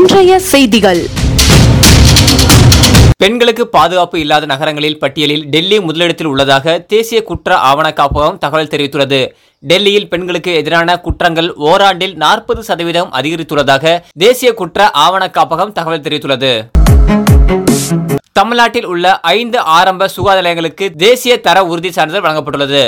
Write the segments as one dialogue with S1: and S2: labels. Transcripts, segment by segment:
S1: இன்றைய செய்திகள்
S2: பெண்களுக்கு பாதுகாப்பு இல்லாத நகரங்களில் பட்டியலில் டெல்லி முதலிடத்தில் உள்ளதாக தேசிய குற்ற ஆவண காப்பகம் தகவல் தெரிவித்துள்ளது டெல்லியில் பெண்களுக்கு எதிரான குற்றங்கள் ஓராண்டில் நாற்பது சதவீதம் அதிகரித்துள்ளதாக தேசிய குற்ற ஆவண காப்பகம் தகவல் தெரிவித்துள்ளது தமிழ்நாட்டில் உள்ள ஐந்து ஆரம்ப சுகாதார நிலையங்களுக்கு தேசிய தர உறுதி சான்றிதழ் வழங்கப்பட்டுள்ளது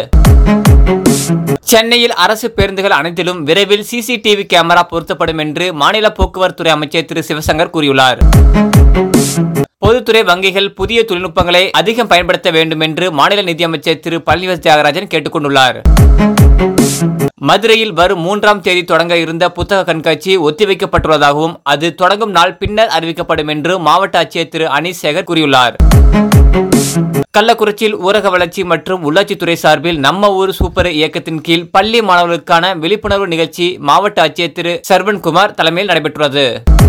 S2: சென்னையில் அரசு பேருந்துகள் அனைத்திலும் விரைவில் சிசிடிவி கேமரா பொருத்தப்படும் என்று மாநில போக்குவரத்து துறை அமைச்சர் திரு சிவசங்கர் கூறியுள்ளார் பொதுத்துறை வங்கிகள் புதிய தொழில்நுட்பங்களை அதிகம் பயன்படுத்த வேண்டும் என்று மாநில நிதியமைச்சர் திரு பழனிவேல் தியாகராஜன் கேட்டுக்கொண்டுள்ளார் மதுரையில் வரும் மூன்றாம் தேதி தொடங்க இருந்த புத்தக கண்காட்சி ஒத்திவைக்கப்பட்டுள்ளதாகவும் அது தொடங்கும் நாள் பின்னர் அறிவிக்கப்படும் என்று மாவட்ட ஆட்சியர் திரு அனீஸ் சேகர் கூறியுள்ளார் கள்ளக்குறிச்சியில் ஊரக வளர்ச்சி மற்றும் உள்ளாட்சித்துறை சார்பில் நம்ம ஊர் சூப்பர் இயக்கத்தின் கீழ் பள்ளி மாணவர்களுக்கான விழிப்புணர்வு நிகழ்ச்சி மாவட்ட ஆட்சியர் திரு சர்வன்குமார் தலைமையில் நடைபெற்றுள்ளது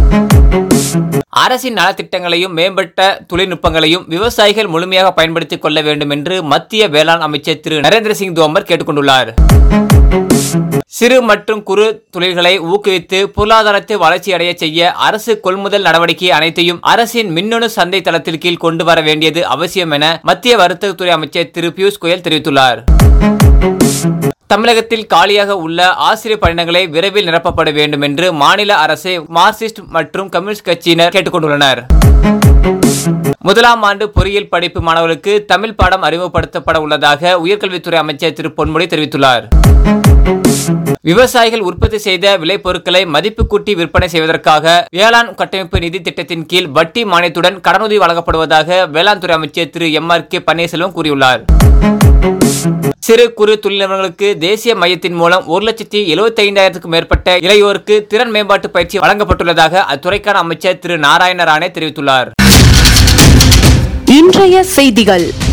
S2: அரசின் நலத்திட்டங்களையும் மேம்பட்ட தொழில்நுட்பங்களையும் விவசாயிகள் முழுமையாக பயன்படுத்திக் கொள்ள வேண்டும் என்று மத்திய வேளாண் அமைச்சர் திரு நரேந்திர சிங் தோமர் கேட்டுக்கொண்டுள்ளார் சிறு மற்றும் குறு தொழில்களை ஊக்குவித்து பொருளாதாரத்தை வளர்ச்சியடைய செய்ய அரசு கொள்முதல் நடவடிக்கை அனைத்தையும் அரசின் மின்னணு சந்தை தளத்தில் கீழ் கொண்டு வர வேண்டியது அவசியம் என மத்திய வர்த்தகத்துறை அமைச்சர் திரு பியூஷ் கோயல் தெரிவித்துள்ளார் தமிழகத்தில் காலியாக உள்ள ஆசிரியர் பணியிடங்களை விரைவில் நிரப்பப்பட வேண்டும் என்று மாநில அரசை மார்க்சிஸ்ட் மற்றும் கம்யூனிஸ்ட் கட்சியினர் கேட்டுக்கொண்டுள்ளனர் முதலாம் ஆண்டு பொறியியல் படிப்பு மாணவர்களுக்கு தமிழ் பாடம் அறிமுகப்படுத்தப்பட உள்ளதாக உயர்கல்வித்துறை அமைச்சர் திரு பொன்முடி தெரிவித்துள்ளார் விவசாயிகள் உற்பத்தி செய்த விளைபொருட்களை மதிப்பு கூட்டி விற்பனை செய்வதற்காக வேளாண் கட்டமைப்பு நிதி திட்டத்தின் கீழ் வட்டி மானியத்துடன் கடனுதவி வழங்கப்படுவதாக வேளாண் துறை அமைச்சர் Thiru M R K Panneerselvam கூறியுள்ளார் சிறு குறு தொழில் நிறுவனங்களுக்கு தேசிய மையத்தின் மூலம் ஒரு லட்சத்தி எழுபத்தி ஐந்தாயிரத்துக்கும் மேற்பட்ட இளையோருக்கு திறன் மேம்பாட்டு பயிற்சி வழங்கப்பட்டுள்ளதாக அத்துறைக்கான அமைச்சர் திரு நாராயண ராணே தெரிவித்துள்ளார்
S1: இன்றைய செய்திகள்